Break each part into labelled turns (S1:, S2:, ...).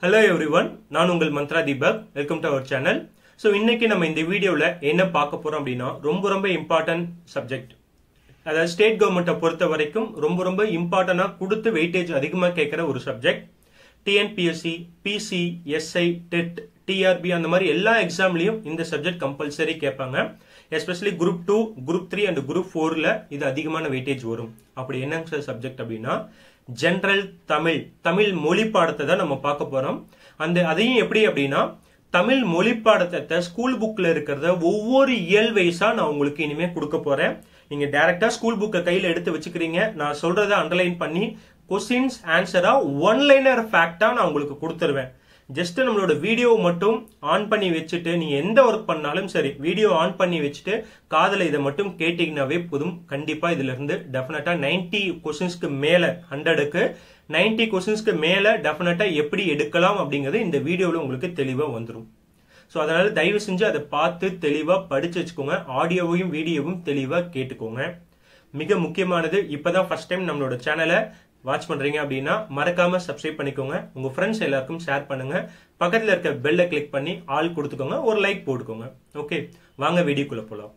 S1: hello everyone நான் உங்கள் Manthra Deepak welcome to our channel so இன்னைக்கு நம்ம இந்த வீடியோவில் என்ன பார்க்க போறோம் அப்படின்னா ரொம்ப ரொம்ப இம்பார்ட்டன்ட் சப்ஜெக்ட் அதாவது ஸ்டேட் கவர்மெண்ட்டை பொறுத்த வரைக்கும் ரொம்ப ரொம்ப இம்பார்ட்டண்டாக கொடுத்து வெயிட்டேஜ் அதிகமாக கேட்குற ஒரு subject TNPSC PC SI TET TRB அந்த மாதிரி எல்லா எக்ஸாம்லையும் இந்த சப்ஜெக்ட் கம்பல்சரி கேட்பாங்க especially group two group three and group ஃபோரில் இது அதிகமான வெயிட்டேஜ் வரும் அப்படி என்னங்க சப்ஜெக்ட் அப்படின்னா ஜென்ரல் தமிழ் தமிழ் மொழி பாடத்தை தான் நம்ம பார்க்க போறோம் அந்த அதையும் எப்படி அப்படின்னா தமிழ் மொழி பாடத்தை ஸ்கூல் புக்ல இருக்கிறத ஒவ்வொரு இயல் வைஸா நான் உங்களுக்கு இனிமே கொடுக்க போறேன் நீங்க டைரக்டா ஸ்கூல் புக்கை கையில எடுத்து வச்சுக்கிறீங்க நான் சொல்றதை அண்டர்லைன் பண்ணி கொஸ்டின்ஸ் ஆன்சரா ஒன் லைனர் ஃபேக்டா நான் உங்களுக்கு கொடுத்துருவேன் ஜஸ்ட் நம்மளோட வீடியோ மட்டும் ஆன் பண்ணி வச்சுட்டு நீங்க எந்த ஒர்க் பண்ணாலும் சரி வீடியோ ஆன் பண்ணி வச்சுட்டு காதல இதை மட்டும் கேட்டீங்கன்னாவே போதும் கண்டிப்பா இதுல இருந்து டெஃபினட்டா நைன்டி கொஸ்டின்ஸ்க்கு மேல ஹண்ட்ரடுக்கு நைன்டி கொஸ்டின்ஸ்க்கு மேல டெஃபினட்டா எப்படி எடுக்கலாம் அப்படிங்கிறது இந்த வீடியோவில் உங்களுக்கு தெளிவா வந்துடும் ஸோ அதனால தயவு செஞ்சு அதை பார்த்து தெளிவா படிச்சு வச்சுக்கோங்க ஆடியோவையும் வீடியோவும் தெளிவா கேட்டுக்கோங்க மிக முக்கியமானது இப்பதான் ஃபர்ஸ்ட் டைம் நம்மளோட சேனலை வாட்ச் பண்றீங்க அப்படின்னா மறக்காம சப்ஸ்கிரைப் பண்ணிக்கோங்க உங்க ஃப்ரெண்ட்ஸ் எல்லாருக்கும் ஷேர் பண்ணுங்க பக்கத்துல இருக்க பெல்லை கிளிக் பண்ணி ஆல் கொடுத்துக்கோங்க ஒரு லைக் போட்டுக்கோங்க ஓகே வாங்க வீடியோக்குள்ள போலாம்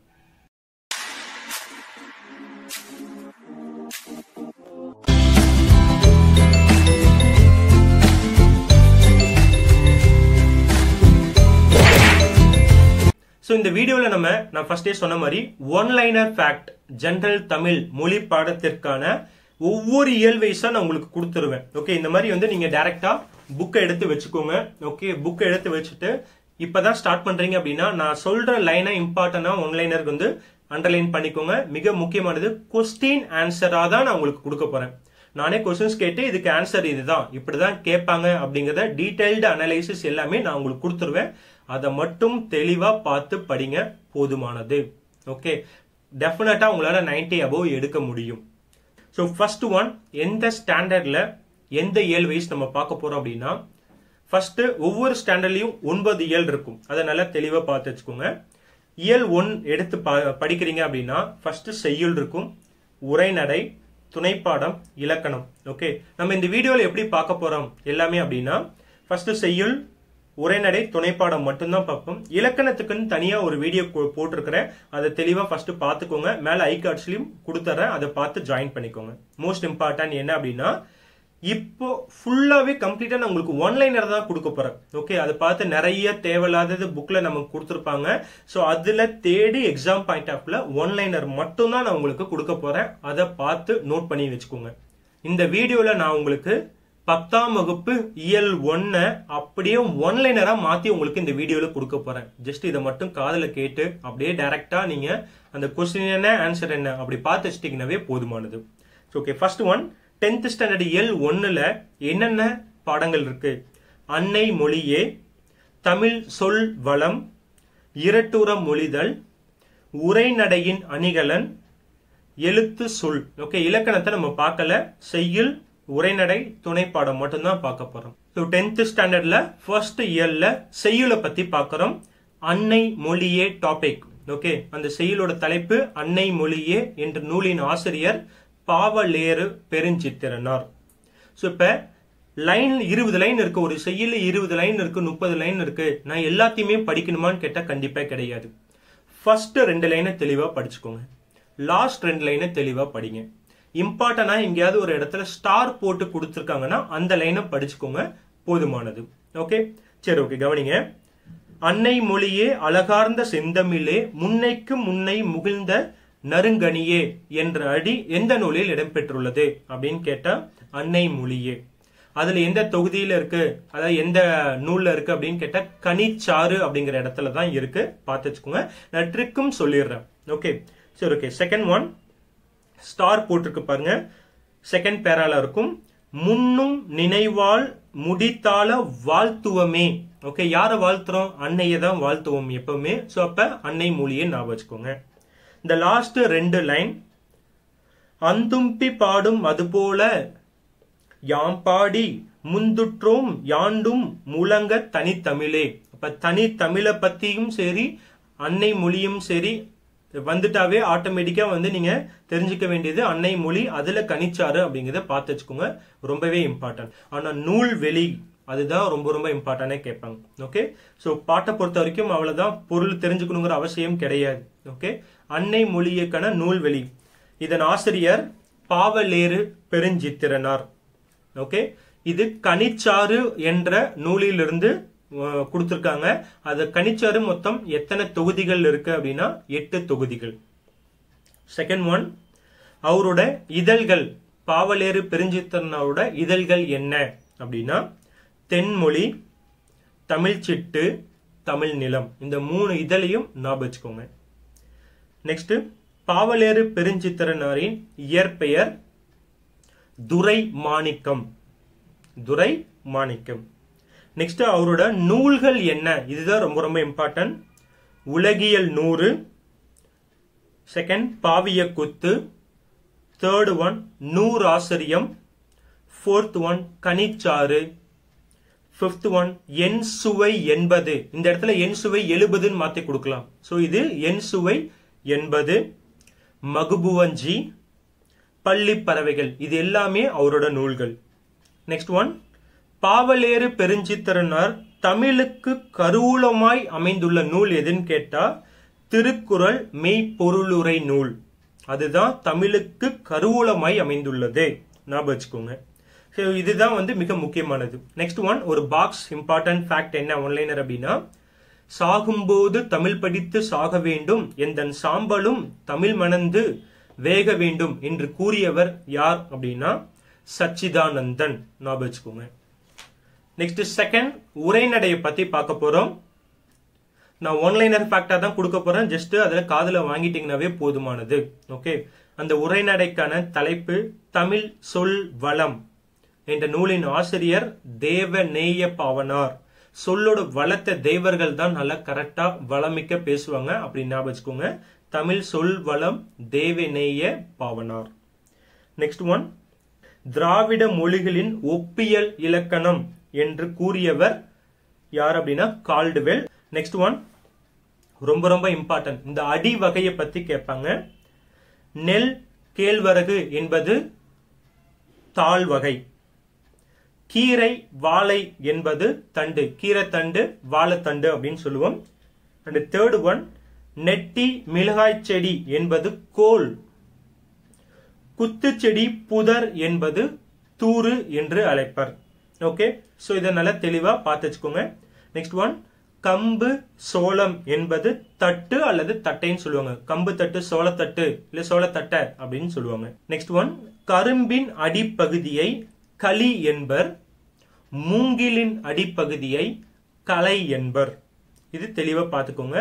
S1: ஸோ இந்த வீடியோவில் நம்ம நான் ஃபர்ஸ்டே சொன்ன மாதிரி one liner fact general Tamil மொழி பாடத்திற்கான ஒவ்வொரு இயல் வைஸா நான் உங்களுக்கு கொடுத்துருவேன் ஓகே இந்த மாதிரி வந்து நீங்க டைரக்டா புக்கை எடுத்து வச்சுக்கோங்க ஓகே புக்கை எடுத்து வச்சுட்டு இப்பதான் ஸ்டார்ட் பண்றீங்க அப்படின்னா நான் சொல்ற லைனை இம்பார்ட்டனா ஒன் லைனருக்கு வந்து அண்டர்லைன் பண்ணிக்கோங்க மிக முக்கியமானது கொஸ்டின் ஆன்சரா தான் நான் உங்களுக்கு கொடுக்க போறேன் நானே கொஸ்டின்ஸ் கேட்டு இதுக்கு ஆன்சர் இதுதான் இப்படிதான் கேட்பாங்க அப்படிங்கறத டீடைல்டு அனலைசிஸ் எல்லாமே நான் உங்களுக்கு கொடுத்துருவேன் அதை மட்டும் தெளிவா பார்த்து படிங்க போதுமானது ஓகே டெஃபினட்டா உங்களால நைன்டி அபோவ் எடுக்க முடியும் ஸோ ஃபர்ஸ்ட் ஒன் எந்த ஸ்டாண்டர்ட்ல எந்த இயல் வைஸ் நம்ம பார்க்க போறோம் அப்படின்னா ஃபர்ஸ்ட் ஒவ்வொரு ஸ்டாண்டர்ட்லயும் ஒன்பது இயல் இருக்கும் அதை நல்லா தெளிவா பார்த்து வச்சுக்கோங்க இயல் ஒன் எடுத்து படிக்கிறீங்க அப்படின்னா ஃபர்ஸ்ட் செய்யுள் இருக்கும் உரைநடை துணைப்பாடம் இலக்கணம் ஓகே நம்ம இந்த வீடியோல எப்படி பார்க்க போறோம் எல்லாமே அப்படின்னா ஃபர்ஸ்ட் செய்யுள் உரைநடை துணைப்பாடம் மட்டும்தான் பார்ப்போம் இலக்கணத்துக்குன்னு தனியா ஒரு வீடியோ போட்டிருக்கிறேன் அதை தெளிவா ஃபர்ஸ்ட் பாத்துக்கோங்க மேல ஐ கார்ட்ஸ்லயும் கொடுத்துறேன் அதை பார்த்து ஜாயின் பண்ணிக்கோங்க மோஸ்ட் இம்பார்ட்டன்ட் என்ன அப்படின்னா இப்போ ஃபுல்லாவே கம்ப்ளீட்டா நான் உங்களுக்கு ஒன் லைனர் தான் கொடுக்க போறேன் ஓகே அதை பார்த்து நிறைய தேவையில்லாதது புக்ல நமக்கு கொடுத்துருப்பாங்க ஸோ அதுல தேடி எக்ஸாம் பாயிண்ட் ஆஃப்ல ஒன் லைனர் மட்டும் தான் நான் உங்களுக்கு கொடுக்க போறேன் அதை பார்த்து நோட் பண்ணி வச்சுக்கோங்க இந்த வீடியோல நான் உங்களுக்கு பத்தாம் வகுப்பு இயல் ஒன்ன அப்படியே ஒன் லைனரா மாத்தி உங்களுக்கு இந்த வீடியோல கொடுக்க போறேன் ஜஸ்ட் இதை மட்டும் காதல கேட்டு அப்படியே டைரக்டா நீங்க அந்த கொஸ்டின் என்ன ஆன்சர் என்ன அப்படி பார்த்து வச்சிட்டீங்கன்னாவே போதுமானது okay first one tenth standard இயல் ஒன்னுல என்னென்ன பாடங்கள் இருக்கு அன்னை மொழியே தமிழ் சொல் வளம் இரட்டுற மொழிதல் உரைநடையின் அணிகலன் எழுத்து சொல் ஓகே இலக்கணத்தை நம்ம பார்க்கல செய்யுள் உரைநடை துணைப்பாடம் மட்டும்தான் பார்க்க போறோம் ஸோ டென்த் ஸ்டாண்டர்ட்ல ஃபர்ஸ்ட் இயர்ல செய்யுளை பத்தி பார்க்கறோம் அன்னை மொழியே டாபிக் ஓகே அந்த செய்யுளோட தலைப்பு அன்னை மொழியே என்ற நூலின் ஆசிரியர் பாவலேறு பெருஞ்சித்திரனார் ஸோ இப்ப லைன் இருபது லைன் இருக்கு ஒரு செய்யல இருபது லைன் இருக்கு முப்பது லைன் இருக்கு நான் எல்லாத்தையுமே படிக்கணுமான்னு கேட்டா கண்டிப்பா கிடையாது ஃபர்ஸ்ட் ரெண்டு லைனை தெளிவா படிச்சுக்கோங்க லாஸ்ட் ரெண்டு லைனை தெளிவா படிங்க இம்பார்ட்டனா எங்கேயாவது ஒரு இடத்துல ஸ்டார் போட்டு கொடுத்துருக்காங்கன்னா அந்த லைனை படிச்சுக்கோங்க போதுமானது ஓகே சரி ஓகே கவனிங்க அன்னை மொழியே அழகார்ந்த செந்தமிழே முன்னைக்கு முன்னை முகிழ்ந்த நறுங்கனியே என்ற அடி எந்த நூலில் இடம்பெற்றுள்ளது அப்படின்னு கேட்டா அன்னை மொழியே அதுல எந்த தொகுதியில இருக்கு அதாவது எந்த நூல்ல இருக்கு அப்படின்னு கேட்டா கனிச்சாறு அப்படிங்கிற இடத்துல தான் இருக்கு பார்த்து வச்சுக்கோங்க நான் ட்ரிக்கும் சொல்லிடுறேன் ஓகே சரி ஓகே செகண்ட் ஒன் ஸ்டார் போட்டிருக்கு பாருங்க செகண்ட் பேரால இருக்கும் முன்னும் நினைவால் முடித்தால வாழ்த்துவமே ஓகே யார வாழ்த்துறோம் அன்னையை தான் வாழ்த்துவோம் எப்பவுமே ஸோ அப்ப அன்னை மொழியை ஞாபகம் வச்சுக்கோங்க இந்த லாஸ்ட் ரெண்டு லைன் அந்தும்பி பாடும் அதுபோல யாம் பாடி முந்துற்றோம் யாண்டும் முழங்க தனித்தமிழே அப்ப தனித்தமிழை பத்தியும் சரி அன்னை மொழியும் சரி வந்துட்டாவே ஆட்டோமேட்டிக்கா வந்து நீங்க தெரிஞ்சுக்க வேண்டியது அன்னை மொழி அதுல கணிச்சாரு அப்படிங்கறத பார்த்து வச்சுக்கோங்க ரொம்பவே இம்பார்ட்டன்ட் ஆனா நூல் வெளி அதுதான் ரொம்ப ரொம்ப இம்பார்ட்டன்டே கேட்பாங்க ஓகே ஸோ பாட்டை பொறுத்த வரைக்கும் அவ்வளவுதான் பொருள் தெரிஞ்சுக்கணுங்கிற அவசியம் கிடையாது ஓகே அன்னை மொழியக்கான நூல்வெளி இதன் ஆசிரியர் பாவலேறு பெருஞ்சித்திரனார் ஓகே இது கனிச்சாறு என்ற நூலிலிருந்து அஹ், கொடுத்திருக்காங்க அது கனிச்சாறு மொத்தம் எத்தனை தொகுதிகள் இருக்கு அப்படின்னா எட்டு தொகுதிகள் செகண்ட் ஒன் அவரோட இதழ்கள் பாவலேறு பெருஞ்சித்திரனோட இதழ்கள் என்ன அப்படின்னா தென்மொழி தமிழ் சிட்டு தமிழ் நிலம் இந்த மூணு இதழையும் ஞாபகம் வச்சுக்கோங்க நெக்ஸ்ட் பாவலேறு பெருஞ்சித்திரனாரின் இயற்பெயர் துரை மாணிக்கம் துரை மாணிக்கம் நெக்ஸ்ட் அவரோட நூல்கள் என்ன இதுதான் ரொம்ப ரொம்ப இம்பார்ட்டன்ட் உலகியல் நூறு செகண்ட் பாவிய குத்து third one Nooraasiriyam fourth one Kanichaaru fifth one என் சுவை எண்பது இந்த இடத்துல என் சுவை எழுபதுன்னு மாத்தி கொடுக்கலாம் ஸோ இது என் சுவை எண்பது மகுபுவஞ்சி பள்ளி பறவைகள் இது எல்லாமே அவரோட நூல்கள் நெக்ஸ்ட் ஒன் பாவலேறு பெருஞ்சித்திரனார் தமிழுக்கு கருவூலமாய் அமைந்துள்ள நூல் எதுன்னு கேட்டா திருக்குறள் மெய்ப்பொருளுரை நூல் அதுதான் தமிழுக்கு கருவூலமாய் அமைந்துள்ளது ஞாபகம் வச்சுக்கோங்க ஸோ இதுதான் வந்து மிக முக்கியமானது நெக்ஸ்ட் ஒன் ஒரு பாக்ஸ் இம்பார்ட்டன்ட் ஃபேக்ட் என்ன ஒன்லைனர் அப்படின்னா சாகும்போது தமிழ் படித்து சாக வேண்டும் எந்தன் சாம்பலும் தமிழ் மணந்து வேக வேண்டும் என்று கூறியவர் யார் அப்படின்னா சச்சிதானந்தன் ஞாபகம் வச்சுக்கோங்க நெக்ஸ்ட் செகண்ட் உரைநடையை பத்தி பார்க்க போறோம் நான் ஒன்லைனர் ஃபேக்டா தான் கொடுக்க போறேன் ஜஸ்ட் அதுல காதுல வாங்கிட்டீங்கன்னாவே போதுமானது ஓகே அந்த உரைநடைக்கான தலைப்பு தமிழ் சொல் வளம் என்ற நூலின் ஆசிரியர் தேவநேய பாவனார் சொல்லோட வளத்தை தேவர்கள் தான் நல்லா கரெக்டா வளமிக்க பேசுவாங்க அப்படின்னு ஞாபகம் வச்சுக்கோங்க தமிழ் சொல் வளம் தேவநேய பாவனார் நெக்ஸ்ட் ஒன் திராவிட மொழிகளின் ஒப்பியல் இலக்கணம் என்று கூறியவர் யார் அப்படின்னா கால்டுவெல் நெக்ஸ்ட் ஒன் ரொம்ப ரொம்ப இம்பார்ட்டன்ட் இந்த அடி வகையை பத்தி கேட்பாங்க நெல் கேழ்வரகு என்பது தாழ் வகை கீரை வாழை என்பது தண்டு கீரை தண்டு வாழைத்தண்டு அப்படின்னு சொல்லுவோம் அண்ட் தேர்ட் ஒன் நெட்டி மிளகாய் செடி என்பது கோல் குத்துச்செடி புதர் என்பது தூறு என்று அழைப்பர் ஓகே சோ இதை நல்லா தெளிவா பார்த்து வச்சுக்கோங்க நெக்ஸ்ட் ஒன் கம்பு சோளம் என்பது தட்டு அல்லது தட்டைன்னு சொல்லுவாங்க கம்பு தட்டு சோளத்தட்டு இல்ல சோளத்தட்டை அப்படின்னு சொல்லுவாங்க நெக்ஸ்ட் ஒன் கரும்பின் அடிப்பகுதியை களி என்பர் மூங்கிலின் அடிப்பகுதியை களை என்பர் இது தெளிவா பார்த்துக்கோங்க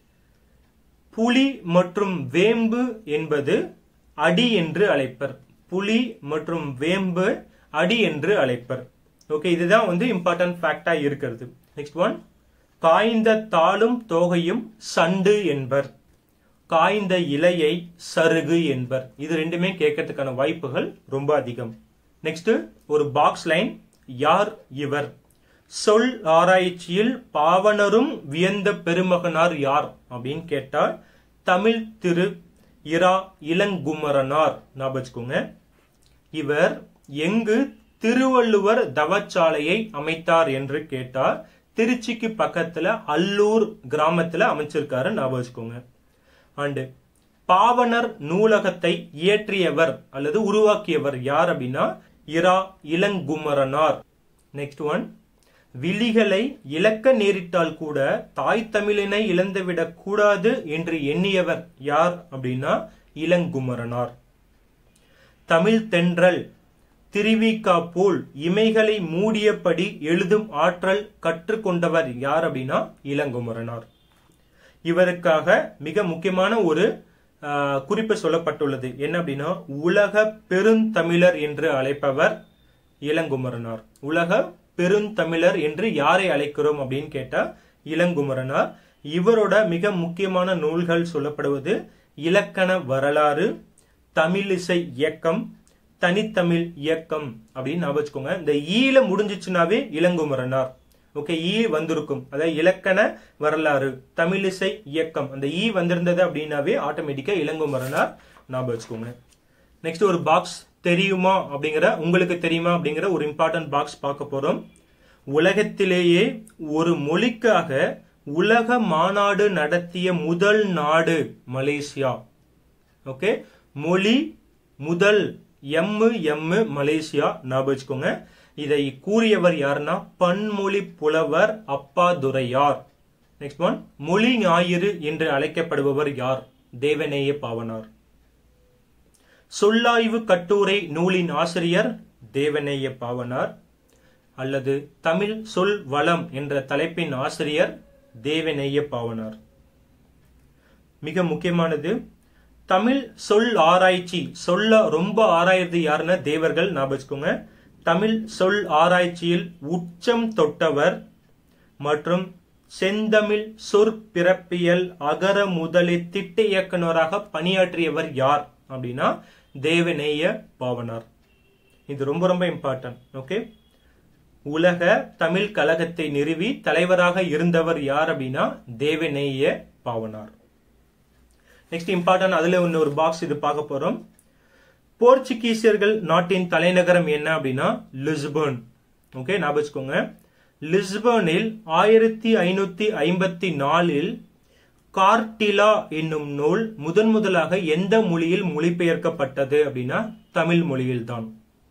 S1: புலி மற்றும் வேம்பு என்பது அடி என்று அழைப்பர் புலி மற்றும் வேம்பு அடி என்று அழைப்பர் ஓகே இதுதான் வந்து இம்பார்ட்டன்ட் ஃபேக்டா இருக்கிறது நெக்ஸ்ட் ஒன் காய்ந்த தாளும் தோகையும் சண்டு என்பர் காய்ந்த இலையை சருகு என்பர் இது ரெண்டுமே கேட்கறதுக்கான வாய்ப்புகள் ரொம்ப அதிகம் நெக்ஸ்ட் ஒரு பாக்ஸ் லைன் யார் இவர் சொல் ஆராய்ச்சியில் பாவனரும் வியந்த பெருமகனார் யார் அப்படின்னு கேட்டா தமிழ் திரு இரா இளங்குமரனார் ஞாபகம் வச்சுக்கோங்க இவர் எங்கு திருவள்ளுவர் தவச்சாலையை அமைத்தார் என்று கேட்டார் திருச்சிக்கு பக்கத்துல அல்லூர் கிராமத்துல அமைச்சிருக்காரு ஞாபகம் வச்சுக்கோங்க அண்டு பாவனர் நூலகத்தை இயற்றியவர் அல்லது உருவாக்கியவர் யார் அப்படின்னா இரா இளங்குமரனார் நெக்ஸ்ட் ஒன் விழிகளை இழக்க நேரிட்டால் கூட தாய் தமிழினை இழந்துவிடக் கூடாது என்று எண்ணியவர் யார் அப்படின்னா இளங்குமரனார் தமிழ் தென்றல் திருவிக்கா போல் இமைகளை மூடியபடி எழுதும் ஆற்றல் கற்றுக்கொண்டவர் யார் அப்படின்னா இளங்குமரனார் இவருக்காக மிக முக்கியமான ஒரு ஆஹ், குறிப்பு சொல்லப்பட்டுள்ளது என்ன அப்படின்னா உலக பெருந்தமிழர் என்று அழைப்பவர் இளங்குமரனார் உலக பெருந்தமிழர் என்று யாரை அழைக்கிறோம் அப்படின்னு கேட்டா இளங்குமரனார் இவரோட மிக முக்கியமான நூல்கள் சொல்லப்படுவது இலக்கண வரலாறு தமிழிசை இயக்கம் தனித்தமிழ் இயக்கம் அப்படின்னு ஞாபகம் வச்சுக்கோங்க இந்த ஈல முடிஞ்சிச்சுனாவே இளங்குமரனார் ஓகே ஈ வந்திருக்கும் அதாவது இலக்கண வரலாறு தமிழிசை இயக்கம் அந்த ஈ வந்திருந்தது அப்படின்னாவே ஆட்டோமேட்டிக்கா இளங்குமரனார் ஞாபகம் வச்சுக்கோங்க நெக்ஸ்ட் ஒரு பாக்ஸ் தெரியுமா அப்படிங்கிற உங்களுக்கு தெரியுமா அப்படிங்கிற ஒரு இம்பார்ட்டன்ட் பாக்ஸ் பார்க்க போறோம் உலகத்திலேயே ஒரு மொழிக்காக உலக மாநாடு நடத்திய முதல் நாடு மலேசியா ஓகே மொழி முதல் எம்மு எம்மு மலேசியா ஞாபகம் வச்சுக்கோங்க இதை கூறியவர் யாருன்னா பன்மொழி புலவர் அப்பா துரையார் நெக்ஸ்ட் ஒன் மொழி ஞாயிறு என்று அழைக்கப்படுபவர் யார் தேவநேய பாவனார் சொல்லாய்வு கட்டுரை நூலின் ஆசிரியர் தேவநேய பாவனார் அல்லது தமிழ் சொல் வளம் என்ற தலைப்பின் ஆசிரியர் தேவநேய பாவனார் மிக முக்கியமானது தமிழ் சொல் ஆராய்ச்சி சொல்ல ரொம்ப ஆராய்றது யாருன்னா தேவர்கள் ஞாபகம் வச்சுக்கோங்க தமிழ் சொல் ஆராய்ச்சியில் உச்சம் தொட்டவர் மற்றும் செந்தமிழ் சொற்பிறப்பியல் அகர முதலி திட்ட இயக்குனராக பணியாற்றியவர் யார் அப்படின்னா தேவநேய பாவனார் இது ரொம்ப ரொம்ப இம்பார்ட்டன்ட் ஓகே உலக தமிழ் கழகத்தை நிறுவி தலைவராக இருந்தவர் யார் அப்படின்னா தேவநேய பாவனார் நெக்ஸ்ட் இம்பார்ட்டன்ட் அதுல ஒன்னு ஒரு பாக்ஸ் இது பார்க்க போறோம் போர்ச்சுகீசியர்கள் நாட்டின் தலைநகரம் என்ன அப்படின்னா லிஸ்பர்ன் ஓகே ஞாபகம் வச்சுக்கோங்க லிஸ்பர்னில் ஆயிரத்தி ஐநூத்தி ஐம்பத்தி நாலில் கார்டிலா என்னும் நூல் முதன் முதலாக எந்த மொழியில் மொழிபெயர்க்கப்பட்டது அப்படின்னா தமிழ் மொழியில் தான்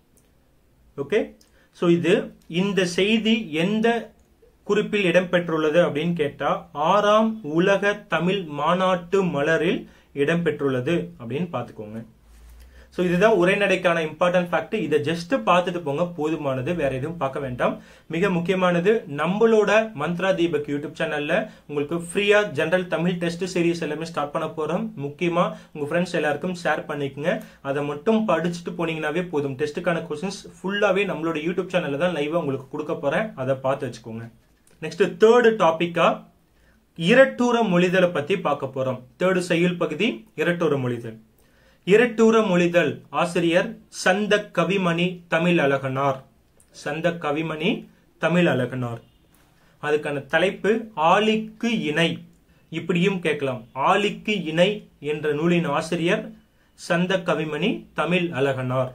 S1: ஓகே சோ இது இந்த செய்தி எந்த குறிப்பில் இடம்பெற்றுள்ளது அப்படின்னு கேட்டா ஆறாம் உலக தமிழ் மாநாட்டு மலரில் இடம்பெற்றுள்ளது அப்படின்னு பாத்துக்கோங்க சோ இதுதான் உரைநடைக்கான இம்பார்ட்டன்ட் ஃபேக்ட் இதை ஜஸ்ட் பார்த்துட்டு போங்க போதுமானது வேற எதுவும் பார்க்க வேண்டாம் மிக முக்கியமானது நம்மளோட மந்த்ரா தீபக் யூடியூப் சேனல்ல உங்களுக்கு ஃப்ரீயா ஜெனரல் தமிழ் டெஸ்ட் சீரிஸ் எல்லாமே ஸ்டார்ட் பண்ண போறோம் முக்கியமா உங்க ஃப்ரெண்ட்ஸ் எல்லாருக்கும் ஷேர் பண்ணிக்கங்க அதை மட்டும் படிச்சுட்டு போனீங்கன்னாவே போதும் டெஸ்ட்டுக்கான கொஸ்டின்ஸ் ஃபுல்லாவே நம்மளோட யூடியூப் சேனல்ல தான் லைவா உங்களுக்கு கொடுக்க போறேன் அதை பார்த்து வச்சுக்கோங்க நெக்ஸ்ட் தேர்டு டாபிக்கா இரட்டூர மொழிதலை பத்தி பார்க்க போறோம் தேர்டு செய்யுள் பகுதி இரட்டூர மொழிதல் இரட்டூர மொழிதல் ஆசிரியர் சந்த கவிமணி தமிழ் அழகனார் சந்த கவிமணி தமிழ் அழகனார் அதுக்கான தலைப்பு ஆலிக்கு இணை இப்படியும் கேட்கலாம் ஆலிக்கு இணை என்ற நூலின் ஆசிரியர் சந்த கவிமணி தமிழ் அழகனார்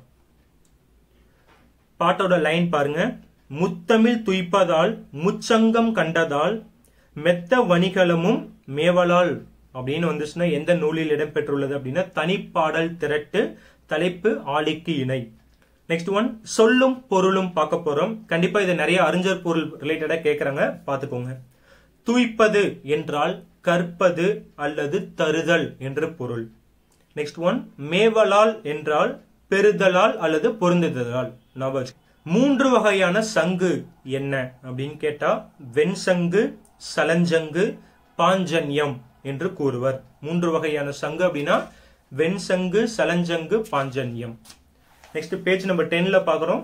S1: பாட்டோட லைன் பாருங்க முத்தமிழ் துய்ப்பதால் முச்சங்கம் கண்டதால் மெத்த வணிகளமும் மேவலால் அப்படின்னு வந்துச்சுன்னா எந்த நூலில் இடம்பெற்றுள்ளது அப்படின்னா தனிப்பாடல் திரட்டு தலைப்பு ஆலிக்கு இணை நெக்ஸ்ட் ஒன் சொல்லும் பொருளும் பார்க்க போறோம் கண்டிப்பா இதை நிறைய அறிஞர் பொருள் ரிலேட்டடா கேக்குறாங்க பாத்துக்கோங்க தூய்ப்பது என்றால் கற்பது அல்லது தருதல் என்று பொருள் நெக்ஸ்ட் ஒன் மேவலால் என்றால் பெறுதலால் அல்லது பொருந்துதலால் நவஜ் மூன்று வகையான சங்கு என்ன அப்படின்னு கேட்டா வெண்சங்கு சலஞ்சங்கு பாஞ்சன்யம் என்று கூறுவர் மூன்று வகையான சங்கு அப்படின்னா வெண்சங்கு சலஞ்சங்கு பாஞ்சன்யம் நெக்ஸ்ட் பேஜ் நம்பர் டென்ல பாக்குறோம்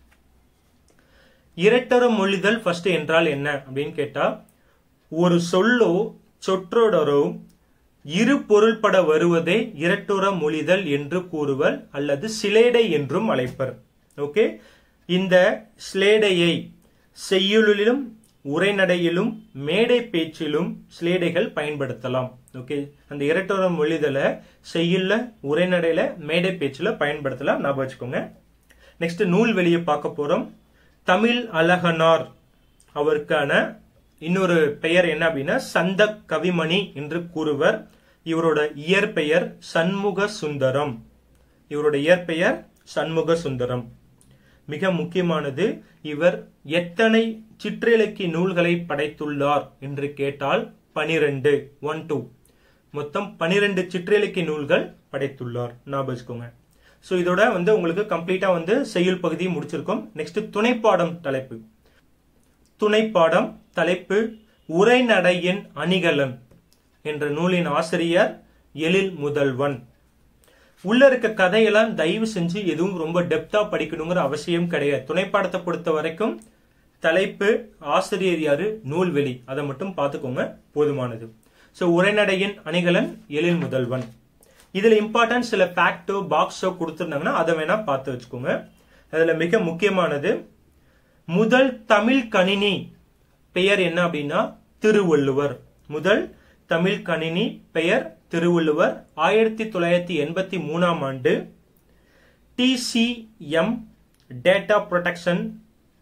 S1: இரட்டர மொழிதல் ஃபர்ஸ்ட் என்றால் என்ன அப்படின்னு கேட்டா ஒரு சொல்லோ சொற்றொடரோ இரு பொருள்பட வருவதே இரட்டுற மொழிதல் என்று கூறுவர் அல்லது சிலேடை என்றும் அழைப்பர் ஓகே இந்த ஸ்லேடையை செய்யுளிலும் உரைநடையிலும் மேடை பேச்சிலும் ஸ்லேடைகள் பயன்படுத்தலாம் ஓகே அந்த இரட்டோர மொழிதலை செய்யுள்ள உரைநடையில மேடை பேச்சுல பயன்படுத்தலாம் ஞாபகம் வச்சுக்கோங்க நெக்ஸ்ட் நூல் வெளியே பார்க்க போறோம் தமிழ் அழகனார் அவருக்கான இன்னொரு பெயர் என்ன அப்படின்னா சந்த கவிமணி என்று கூறுவர் இவரோட இயற்பெயர் சண்முக சுந்தரம் இவரோட இயற்பெயர் சண்முக சுந்தரம் மிக முக்கியமானது இவர் எத்தனை சிற்றிலக்கிய நூல்களை படைத்துள்ளார் என்று கேட்டால் பனிரெண்டு ஒன் டூ மொத்தம் பனிரெண்டு சிற்றிலக்கிய நூல்கள் படைத்துள்ளார் ஞாபகம் வச்சுக்கோங்க ஸோ இதோட வந்து உங்களுக்கு கம்ப்ளீட்டா வந்து செய்யுள் பகுதியை முடிச்சிருக்கோம் நெக்ஸ்ட் துணைப்பாடம் தலைப்பு துணைப்பாடம் தலைப்பு உரைநடையின் அணிகலன் என்ற நூலின் ஆசிரியர் எழில் முதல்வன் உள்ள இருக்க கதையெல்லாம் தயவு செஞ்சு எதுவும் ரொம்ப டெப்தா படிக்கணுங்கிற அவசியம் கிடையாது துணைப்பாடத்தை பொறுத்த வரைக்கும் தலைப்பு ஆசிரியர் யாரு நூல்வெளி அதை மட்டும் பார்த்துக்கோங்க போதுமானது ஸோ உரைநடையின் அணிகலன் எழில் முதல்வன் இதுல இம்பார்ட்டன்ட் சில ஃபேக்டோ பாக்ஸோ கொடுத்துருந்தாங்கன்னா அதை வேணா பார்த்து வச்சுக்கோங்க அதுல மிக முக்கியமானது முதல் தமிழ் கணினி பெயர் என்ன அப்படின்னா திருவள்ளுவர் முதல் தமிழ் கணினி பெயர் திருவள்ளுவர் ஆயிரத்தி தொள்ளாயிரத்தி எண்பத்தி மூணாம் ஆண்டு டிசிஎம் டேட்டா ப்ரொடெக்ஷன்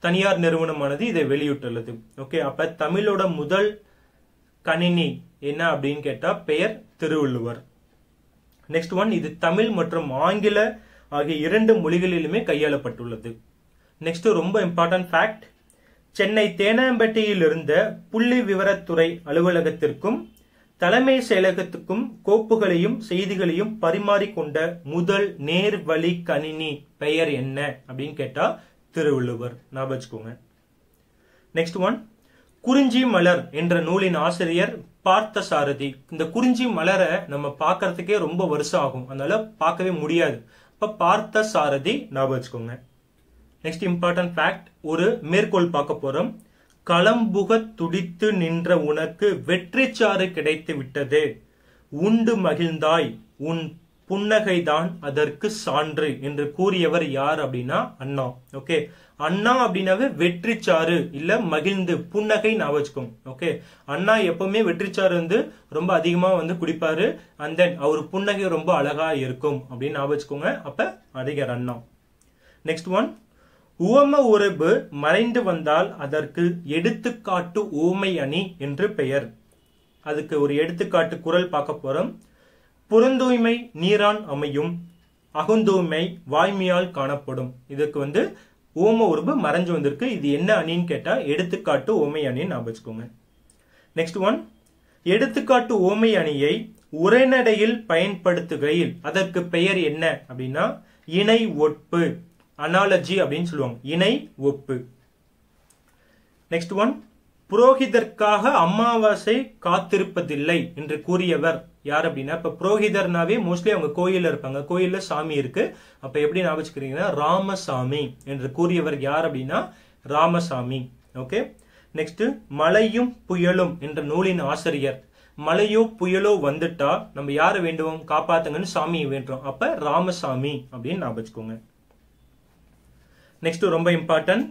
S1: தனியார் நிறுவனமானது இதை வெளியிட்டுள்ளது ஓகே அப்ப தமிழோட முதல் கணினி என்ன அப்படின்னு கேட்டா பெயர் திருவள்ளுவர் நெக்ஸ்ட் ஒன் இது தமிழ் மற்றும் ஆங்கில ஆகிய இரண்டு மொழிகளிலுமே கையாளப்பட்டுள்ளது நெக்ஸ்ட் ரொம்ப இம்பார்ட்டன்ட் ஃபேக்ட் சென்னை தேனாம்பேட்டையில் இருந்த புள்ளி விவரத்துறை அலுவலகத்திற்கும் தலைமை செயலகத்துக்கும் கோப்புகளையும் செய்திகளையும் பரிமாறிக்கொண்ட முதல் நேர்வழி கணினி பெயர் என்ன அப்படின்னு கேட்டா திருவள்ளுவர் ஞாபகம் வச்சுக்கோங்க நெக்ஸ்ட் ஒன் குறிஞ்சி மலர் என்ற நூலின் ஆசிரியர் பார்த்த சாரதி இந்த குறிஞ்சி மலரை நம்ம பார்க்கறதுக்கே ரொம்ப வருஷம் ஆகும் அதனால பார்க்கவே முடியாது அப்ப பார்த்த சாரதி ஞாபகம் வச்சுக்கோங்க நெக்ஸ்ட் இம்பார்ட்டன்ட் ஃபேக்ட் ஒரு மேற்கோள் பார்க்க போறோம் களம்புக துடித்து நின்ற உனக்கு வெற்றிச்சாறு கிடைத்து விட்டது உண்டு மகிழ்ந்தாய் உன் புன்னகைதான் அதற்கு சான்று என்று கூறியவர் யார் அப்படின்னா அண்ணா ஓகே அண்ணா அப்படின்னாவே வெற்றிச்சாறு இல்ல மகிழ்ந்து புன்னகை ஞாபகம் வச்சுக்கோங்க ஓகே அண்ணா எப்பவுமே வெற்றிச்சாறு வந்து ரொம்ப அதிகமா வந்து குடிப்பாரு அண்ட் தென் அவர் புன்னகை ரொம்ப அழகா இருக்கும் அப்படின்னு ஞாபகம் வச்சுக்கோங்க அப்ப அதிகர் அண்ணா நெக்ஸ்ட் ஒன் உவம உறவு மறைந்து வந்தால் அதற்கு எடுத்துக்காட்டு ஓமை அணி என்று பெயர் அதுக்கு ஒரு எடுத்துக்காட்டு குரல் பார்க்க போறோம் புறந்தூய்மை நீரான் அமையும் அகுந்தூய்மை வாய்மையால் காணப்படும் இதுக்கு வந்து ஓம உருபு மறைஞ்சு வந்திருக்கு இது என்ன அணின்னு கேட்டா எடுத்துக்காட்டு ஓமை அணின்னு ஞாபகம் வச்சுக்கோங்க நெக்ஸ்ட் ஒன் எடுத்துக்காட்டு ஓமை அணியை உரைநடையில் பயன்படுத்துகையில் அதற்கு பெயர் என்ன அப்படின்னா இணை ஒட்பு அனாலஜி அப்படின்னு சொல்லுவாங்க இணை ஒப்பு நெக்ஸ்ட் ஒன் புரோகிதற்காக அமாவாசை காத்திருப்பதில்லை என்று கூறியவர் யார் அப்படின்னா இப்ப புரோகிதர்னாவே மோஸ்ட்லி அவங்க கோயில்ல இருப்பாங்க கோயில்ல சாமி இருக்கு அப்ப எப்படி ஞாபகம் வச்சுக்கிறீங்கன்னா ராமசாமி என்று கூறியவர் யார் அப்படின்னா ராமசாமி ஓகே நெக்ஸ்ட் மலையும் புயலும் என்ற நூலின் ஆசிரியர் மலையோ புயலோ வந்துட்டா நம்ம யாரை வேண்டுவோம் காப்பாத்துங்கன்னு சாமியை வேண்டுறோம் அப்ப ராமசாமி அப்படின்னு ஞாபகம் வச்சுக்கோங்க நெக்ஸ்ட் ரொம்ப இம்பார்ட்டன்ட்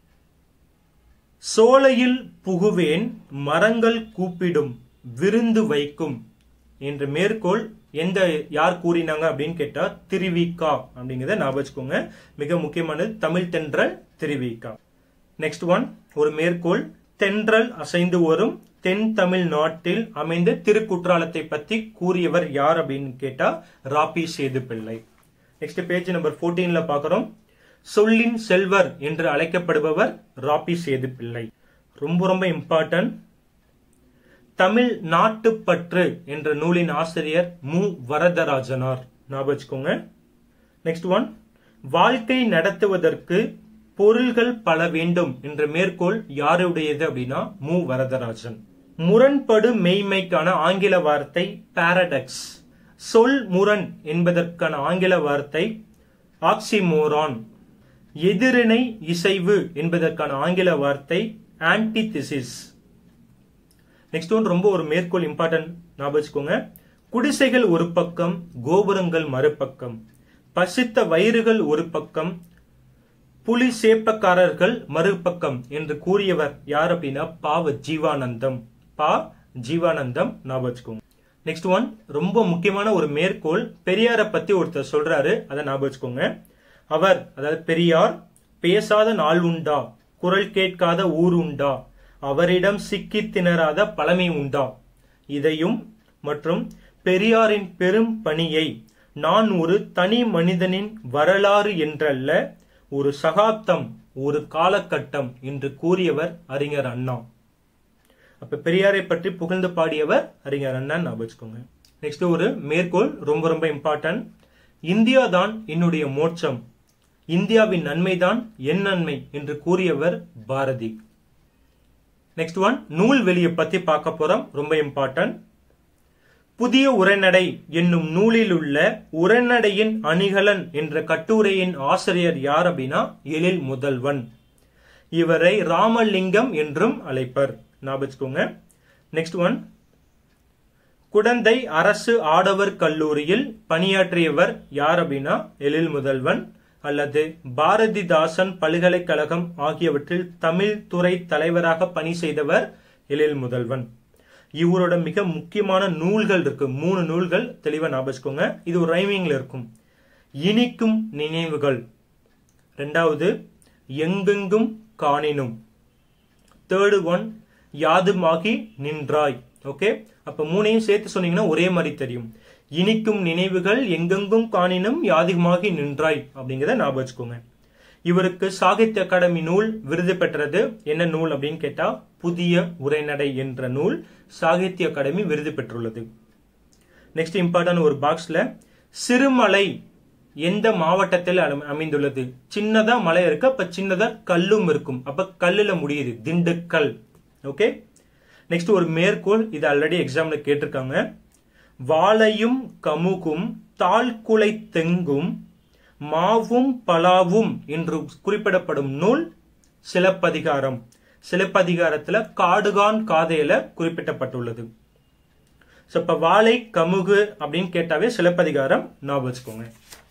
S1: சோலையில் புகுவேன் மரங்கள் கூப்பிடும் விருந்து வைக்கும் என்ற மேற்கோள் எந்த யார் கூறினாங்க அப்படின்னு கேட்டா திருவிக்கா அப்படிங்கறத ஞாபகம் வச்சுக்கோங்க மிக முக்கியமானது தமிழ் தென்றல் திருவிக்கா நெக்ஸ்ட் ஒன் ஒரு மேற்கோள் தென்றல் அசைந்து வரும் தென் தமிழ் நாட்டில் அமைந்த திருக்குற்றாலத்தை பத்தி கூறியவர் யார் அப்படின்னு கேட்டா ராபி சேது பிள்ளை நெக்ஸ்ட் பேஜ் நம்பர் போர்டீன்ல பாக்குறோம் சொல்லின் செல்வர் என்று அழைக்கப்படுபவர் ராபி சேது பிள்ளை ரொம்ப ரொம்ப இம்பார்ட்டன்ட் தமிழ் நாட்டுப்பற்று என்ற நூலின் ஆசிரியர் மு வரதராஜனார் ஞாபகம் வச்சுக்கோங்க நெக்ஸ்ட் ஒன் வாழ்க்கை நடத்துவதற்கு பொருள்கள் பல வேண்டும் என்ற மேற்கோள் யாருடையது அப்படின்னா மு வரதராஜன் முரண்படு மெய்மைக்கான ஆங்கில வார்த்தை பாரடக்ஸ் சொல் முரண் என்பதற்கான ஆங்கில வார்த்தை ஆக்சிமோரான் எதிரிணை இசைவு என்பதற்கான ஆங்கில வார்த்தை ஆன்டிதிசிஸ் நெக்ஸ்ட் ஒன் ரொம்ப ஒரு மேற்கோள் இம்பார்ட்டன்ட் ஞாபகம் வச்சுக்கோங்க குடிசைகள் ஒரு பக்கம் கோபுரங்கள் மறுபக்கம் பசித்த வயிறுகள் ஒரு பக்கம் புலி சேப்பக்காரர்கள் மறுபக்கம் என்று கூறியவர் யார் அப்படின்னா பாவ ஜீவானந்தம் பா ஜீவானந்தம் ஞாபகம் வச்சுக்கோங்க நெக்ஸ்ட் ஒன் ரொம்ப முக்கியமான ஒரு மேற்கோள் பெரியாரை பத்தி ஒருத்தர் சொல்றாரு அதை ஞாபகம் வச்சுக்கோங்க அவர் அதாவது பெரியார் பேசாத நாள் உண்டா குரல் கேட்காத ஊர் உண்டா அவரிடம் சிக்கி திணறாத பழமை உண்டா இதையும் மற்றும் பெரியாரின் பெரும் பணியை நான் ஒரு தனி மனிதனின் வரலாறு என்றல்ல ஒரு சகாப்தம் ஒரு காலகட்டம் என்று கூறியவர் அறிஞர் அண்ணா அப்ப பெரியாரை பற்றி புகழ்ந்து பாடியவர் அறிஞர் அண்ணா ஞாபகம் வச்சுக்கோங்க நெக்ஸ்ட் ஒரு மேற்கோள் ரொம்ப ரொம்ப இம்பார்ட்டன்ட் இந்தியா தான் என்னுடைய மோட்சம் இந்தியாவின் நன்மைதான் என் நன்மை என்று கூறியவர் பாரதி நெக்ஸ்ட் ஒன் நூல் வெளியை பத்தி பார்க்க போறோம் ரொம்ப இம்பார்ட்டன்ட் புதிய உரைநடை என்னும் நூலில் உள்ள உரைநடையின் அணிகலன் என்ற கட்டுரையின் ஆசிரியர் யார் அப்படின்னா எழில் முதல்வன் இவரை ராமலிங்கம் என்றும் அழைப்பர் ஞாபகம் நெக்ஸ்ட் ஒன் குடந்தை அரசு ஆடவர் கல்லூரியில் பணியாற்றியவர் யார் அப்படின்னா எழில் முதல்வன் அல்லது பாரதிதாசன் பல்கலைக்கழகம் ஆகியவற்றில் தமிழ் துறை தலைவராக பணி செய்தவர் எழில் முதல்வன் இவரோட மிக முக்கியமான நூல்கள் இருக்கு மூணு நூல்கள் தெளிவா ஞாபகம் இது ஒரு ரைமிங்ல இருக்கும் இனிக்கும் நினைவுகள் ரெண்டாவது எங்கெங்கும் காணினும் தேர்டு ஒன் யாதுமாகி நின்றாய் ஓகே அப்ப மூணையும் சேர்த்து சொன்னீங்கன்னா ஒரே மாதிரி தெரியும் இனிக்கும் நினைவுகள் எங்கெங்கும் காணினும் யாதுமாகி நின்றாய் அப்படிங்கிறத ஞாபகம் வச்சுக்கோங்க இவருக்கு சாகித்ய அகாடமி நூல் விருது பெற்றது என்ன நூல் அப்படின்னு கேட்டா புதிய உரைநடை என்ற நூல் சாகித்ய அகாடமி விருது பெற்றுள்ளது நெக்ஸ்ட் இம்பார்ட்டன் ஒரு பாக்ஸ்ல சிறுமலை எந்த மாவட்டத்தில் அமை- அமைந்துள்ளது சின்னதா மலை இருக்கு அப்ப சின்னதா கல்லும் இருக்கும் அப்ப கல்லுல முடியுது திண்டுக்கல் ஓகே நெக்ஸ்ட் ஒரு மேற்கோள் இது ஆல்ரெடி எக்ஸாம்ல கேட்டிருக்காங்க வாழையும் கமுகும் தாழ்குலை தெங்கும் மாவும் பலாவும் என்று குறிப்பிடப்படும் நூல் சிலப்பதிகாரம் சிலப்பதிகாரத்துல காடுகான் காதையில குறிப்பிடப்பட்டுள்ளது சோ இப்ப வாழை கமுகு அப்படின்னு கேட்டாவே சிலப்பதிகாரம் ஞாபகம் வச்சுக்கோங்க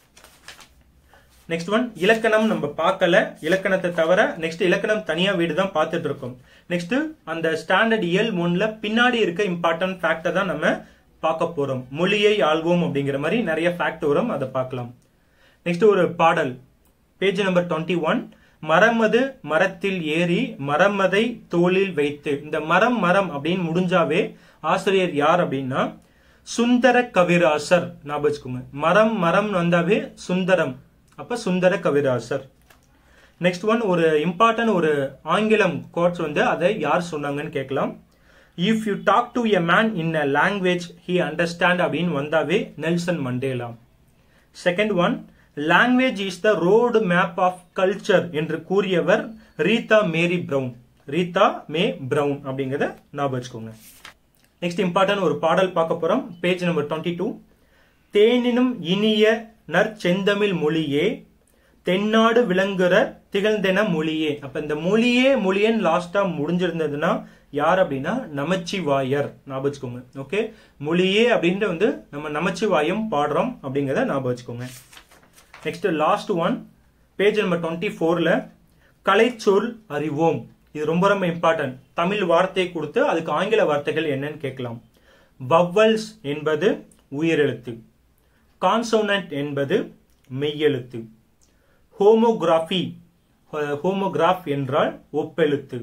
S1: நெக்ஸ்ட் ஒன் இலக்கணம் நம்ம பார்க்கல இலக்கணத்தை தவிர நெக்ஸ்ட் இலக்கணம் தனியா வீடு தான் பார்த்துட்டு இருக்கோம் நெக்ஸ்ட் அந்த ஸ்டாண்டர்ட் இயல் ஒன்ல பின்னாடி இருக்க இம்பார்ட்டன்ட் ஃபேக்டை தான் நம்ம பார்க்க போறோம் மொழியை ஆள்வோம் அப்படிங்கிற மாதிரி நிறைய ஃபேக்ட் வரும் அதை பார்க்கலாம் நெக்ஸ்ட் ஒரு பாடல் பேஜ் நம்பர் டுவெண்ட்டி ஒன் மரமது மரத்தில் ஏறி மரமதை தோளில் வைத்து இந்த மரம் மரம் அப்படின்னு முடிஞ்சாவே ஆசிரியர் யார் அப்படின்னா சுந்தர கவிராசர் ஞாபகம் வச்சுக்கோங்க மரம் மரம் வந்தாவே சுந்தரம் அப்ப சுந்தர கவிராசர் நெக்ஸ்ட் ஒன் ஒரு இம்பார்ட்டன்ட் ஒரு ஆங்கிலம் கோட்ஸ் வந்து அதை யார் சொன்னாங்கன்னு கேட்கலாம் if you talk to a man in a language he understand அப்படின்னு வந்தாவே Nelson Mandela second one language is the road map of culture என்று கூறியவர் Rita Mary Brown Rita Mae Brown அப்படிங்கறத ஞாபகம் வச்சுக்கோங்க நெக்ஸ்ட் இம்பார்ட்டன்ட் ஒரு பாடல் பார்க்க போறோம் பேஜ் நம்பர் டுவெண்ட்டி டூ தேனினும் இனிய நற்செந்தமிழ் மொழியே தென்னாடு விளங்குற திகழ்ந்தென மொழியே அப்ப இந்த மொழியே மொழியன் லாஸ்டா முடிஞ்சிருந்ததுன்னா யார் அப்படின்னா நமச்சிவாயர் ஞாபகம் வச்சுக்கோங்க ஓகே மொழியே அப்படின்ற வந்து நம்ம நமச்சிவாயம் பாடுறோம் அப்படிங்கறத ஞாபகம் வச்சுக்கோங்க next last one page number twenty ஃபோர்ல கலைச்சொல் அறிவோம் இது ரொம்ப ரொம்ப இம்பார்ட்டன்ட் தமிழ் வார்த்தை கொடுத்து அதுக்கு ஆங்கில வார்த்தைகள் என்னன்னு கேட்கலாம் வவ்வல்ஸ் என்பது உயிரெழுத்து கான்சோனன்ட் என்பது மெய்யெழுத்து ஹோமோகிராஃபி ஹோமோகிராஃப் என்றால் ஒப்பெழுத்து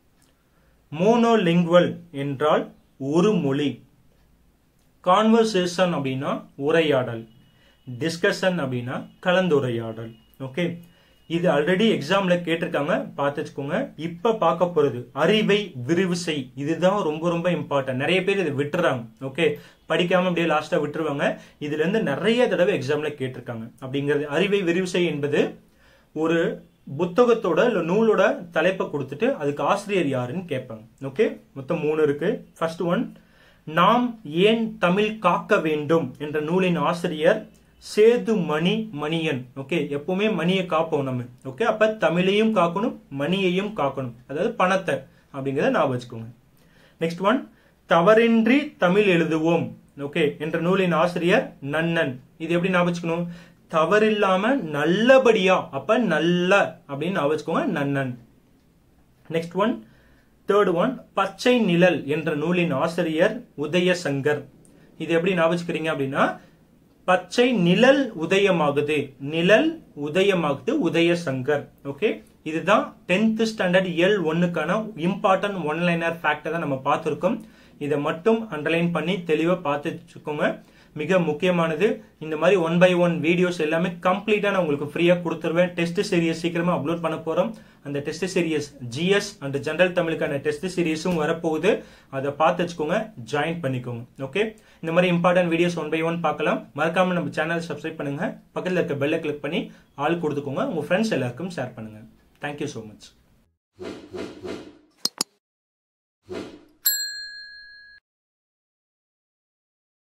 S1: மோனோலிங்குவல் என்றால் ஒரு மொழி கான்வர்சேஷன் அப்படின்னா உரையாடல் டிஸ்கஷன் அப்படின்னா கலந்துரையாடல் ஓகே இது ஆல்ரெடி எக்ஸாம்ல கேட்டிருக்காங்க பார்த்து வச்சுக்கோங்க இப்ப பார்க்க போறது அறிவை விரிவு செய் இதுதான் ரொம்ப ரொம்ப இம்பார்ட்டன்ட் நிறைய பேர் இதை விட்டுறாங்க ஓகே படிக்காம அப்படியே லாஸ்டா விட்டுருவாங்க இதுல இருந்து நிறைய தடவை எக்ஸாம்ல கேட்டிருக்காங்க அப்படிங்கிறது அறிவை விரிவு செய் என்பது ஒரு புத்தகத்தோட இல்ல நூலோட தலைப்பை கொடுத்துட்டு அதுக்கு ஆசிரியர் யாருன்னு கேட்பாங்க ஓகே மொத்தம் மூணு இருக்கு ஃபர்ஸ்ட் ஒன் நாம் ஏன் தமிழ் காக்க வேண்டும் என்ற நூலின் ஆசிரியர் சேது மணி மணியன் ஓகே எப்பவுமே மணியை காப்போம் நம்ம ஓகே அப்ப தமிழையும் காக்கணும் மணியையும் காக்கணும் அதாவது பணத்தை அப்படிங்கறத ஞாபகம் வச்சுக்கோங்க நெக்ஸ்ட் ஒன் தவறின்றி தமிழ் எழுதுவோம் ஓகே என்ற நூலின் ஆசிரியர் நன்னன் இது எப்படி ஞாபகம் வச்சுக்கணும் தவறில்லாம நல்லபடியா அப்ப நல்ல அப்படின்னு ஞாபகம் வச்சுக்கோங்க Nannan next one third one பச்சை நிழல் என்ற நூலின் ஆசிரியர் உதயசங்கர் இது எப்படி ஞாபகம் வச்சுக்கிறீங்க அப்படின்னா பச்சை நிழல் உதயமாகுது நிழல் உதயமாகுது உதயசங்கர் ஓகே இதுதான் டென்த் ஸ்டாண்டர்ட் எல் ஒன்னுக்கான இம்பார்ட்டன்ட் ஒன் லைனர் ஃபேக்டர் தான் நம்ம பார்த்துருக்கோம் இதை மட்டும் அண்டர்லைன் பண்ணி தெளிவா பார்த்து வச்சுக்கோங்க மிக முக்கியமானது இந்த மாதிரி ஒன் பை ஒன் வீடியோஸ் எல்லாமே கம்ப்ளீட்டா நான் உங்களுக்கு ஃப்ரீயா கொடுத்துருவேன் டெஸ்ட் சீரியஸ் சீக்கிரமா அப்லோட் பண்ண போறோம் அந்த test series GS and general தமிழுக்கான டெஸ்ட் சீரியஸும் வரப்போகுது அதை பார்த்து வச்சுக்கோங்க ஜாயின் பண்ணிக்கோங்க ஓகே இந்த மாதிரி important videos one by one பார்க்கலாம் மறக்காம நம்ம சேனல் சப்ஸ்கிரைப் பண்ணுங்க பக்கத்தில் இருக்க பெல்லை கிளிக் பண்ணி ஆள் கொடுத்துக்கோங்க உங்க ஃப்ரெண்ட்ஸ் எல்லாருக்கும் ஷேர் பண்ணுங்க தேங்க்யூ ஸோ மச்